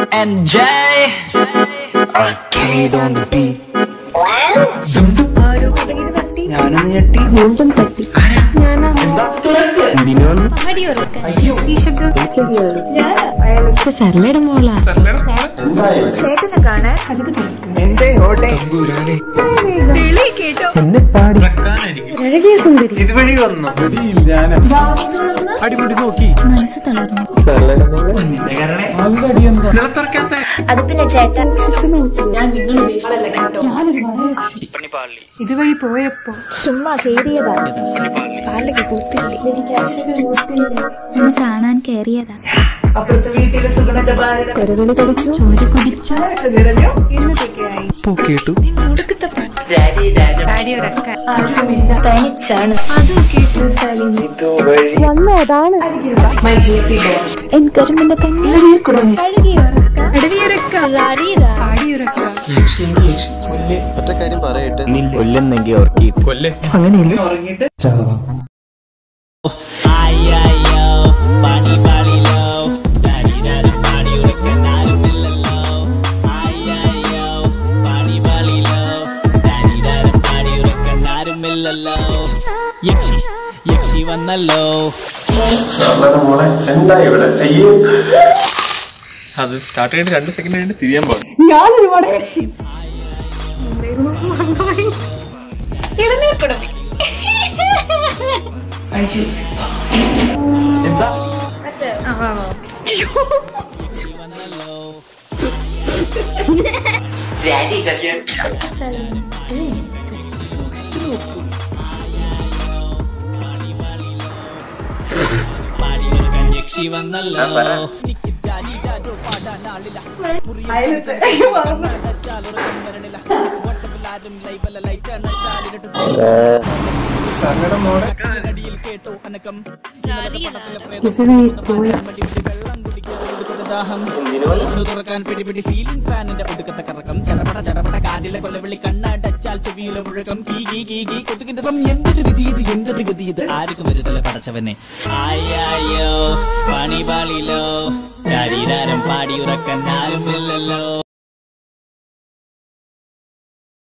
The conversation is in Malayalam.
and Jay. Arcade on the beat. ഞാനൊന്ന് ഞെട്ടി വീണ്ടും തട്ടി ഈ ശബ്ദം സരളയുടെ മോളാ ചേട്ടനെ കാണാൻ എന്റെ ഓട്ടെ വിളി കേട്ടോ എന്നെ പാടി അഴകിയ സുന്ദരി ഇതുവഴി വന്നു അടിമുടി നോക്കി മനസ്സ് തളർന്നു അത് പിന്നെ ചേട്ടൻ ഇതുവഴി പോയപ്പോ ചുമ്മാ കേറിയതാ പാലൊക്കെ കൂത്തില്ലേ എനിക്ക് അശക കൂത്തില്ലേ ഒന്ന് കാണാൻ കയറിയതാ അപ്പുറത്തെ വീട്ടിലെ സുഗുണന്റെ ഭാര്യ കൊരവിളി കുടിച്ചു ചോര കുടിച്ചു നിറഞ്ഞു ഇന്നതൊക്കെയായി പൂ കേട്ടു ഒടുക്കത്തെ പാടിയൊരക്ക തനിച്ചാണ് അതും കേട്ടു ഇതുവഴി വന്നതാണ് എൻ കരിമ്പിന്റെ പെണ്ണ് അടവിയൊരക്ക പാടിയൊരക്ക കൊല്ലുന്നെങ്കി ഓർക്കി അങ്ങനെയില്ല ഉറങ്ങിയിട്ട് ചാവാം അയ്യോ പണി പാളിലോ ഡാഡിഡാഡി പാടി ഉറക്കാൻ ആരുമില്ലല്ലോ അയ്യോ പണി പാളിലോ ഡാഡിഡാഡി പാടി ഉറക്കാൻ ആരുമില്ലല്ലോ യക്ഷി യക്ഷി വന്നല്ലോ മോളെ എന്താ ഇവിടെ അയ്യോ അത് സ്റ്റാർട്ട് ചെയ്തിട്ട് രണ്ട് സെക്കൻഡ് കഴിഞ്ഞിട്ട് തിരിയാൻ പാടും ഇളനീർ കുടമി എന്താ പാടി ഉറക്കാൻ യക്ഷി വന്നല്ലോ തുറക്കാൻ പിടി പിടി സീലിംഗ് ഫാനിന്റെ ഒടുക്കത്തെ കറക്കം ചടപട ചടപട കാതിലെ കൊലവിളി കണ്ണടച്ചാൽ ചെവിയിലെ മുഴക്കം കീ കീ കീ കീ കൊതുകിന്റെ സം എന്തൊരു വിധി ഇത് എന്തൊരു ഗതി ഇത് ആർക്കും വരുതല പടച്ചവനെ ആയോ പണി പാളിലോ ശരീരം പാടി ഉറക്കാൻ ആരുമില്ലല്ലോ